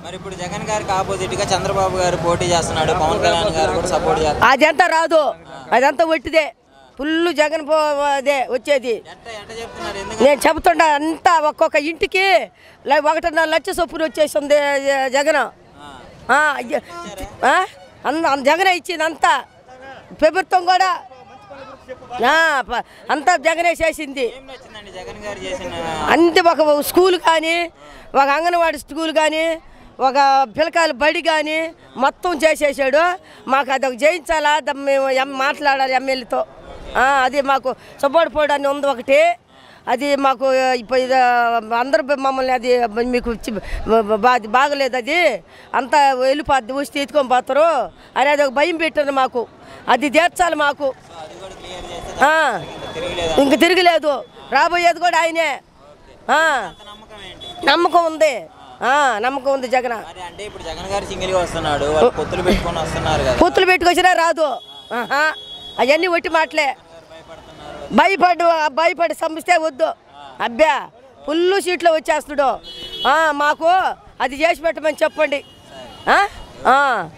మరి ఇప్పుడు జగన్ గారికి ఆపోజిట్ గా చంద్రబాబు గారు పోటీ చేస్తున్నాడు పవన్ కళ్యాణ్ గారు కూడా సపోర్ట్ చేస్తారు అదంతా రాదు అదంతా ఒట్టిదే ఫుల్ జగన్ పో అదే వచ్చేది ఎట్ట ఎట్ట చెప్తున్నారు ఎందుకు నేను చెబుతున్నా అంతా ఒక్కొక్క ఇంటికి లై- ఒకటిన్నర లక్ష చొప్పున వచ్చేసింది జ- జగన్ ఆ, అయ్య- ఆ? అంద అంద- జగనే ఇచ్చింది అంతా ప్రభుత్వం కూడా ఆ, ప- అంతా జగనే చేసింది ఏం నచ్చిందండి జగన్ గారు చేసిన అంతే ఒక స్కూల్ కానీ ఒక అంగన్వాడి స్కూల్ కానీ ఒక పిల్లకాయల బడి కానీ మొత్తం చేసేసాడు మాకు అది ఒక జయించాలా ద- మేము ఎం- మాట్లాడాలి ఎమ్మెల్యేతో అది మాకు సపోర్ట్ పోవడానికి ఉంది ఒకటి అది మాకు ఇప్పుడు ఇది అందరూ మమ్మల్ని అది మీకు ఇచ్చి బా- బాగలేదు అది అంతా వెళ్ళిపోద్ది వస్తే ఎత్తుకొని పోతారు అని అది ఒక భయం పెట్టారు మాకు అది తీర్చాలి మాకు అది కూడా క్లియర్ చేస్తే ఆ, తిరగలేదు ఇంక తిరగలేదు రాబోయేది కూడా ఆయనే ఆ, అంత నమ్మకం ఏంటి నమ్మకం ఉంది ఆ, నమ్మకం ఉంది జగన్ మరి అంటే ఇప్పుడు జగన్ గారు సింగిల్ గా వస్తున్నాడు వాళ్ళు పొత్తులు పెట్టుకొని వస్తున్నారు కదా పొత్తులు పెట్టుకొచ్చినా రాదు ఆహా అవన్నీ ఒట్టి మాటలే భయపడుతున్నారు భయపడు భయపడి సంస్థే వద్దు అబ్బా ఫుల్ సీట్లో వచ్చేస్తున్నాడు ఆ, మాకు అది చేసి పెట్టమని చెప్పండి ఆ? ఆ.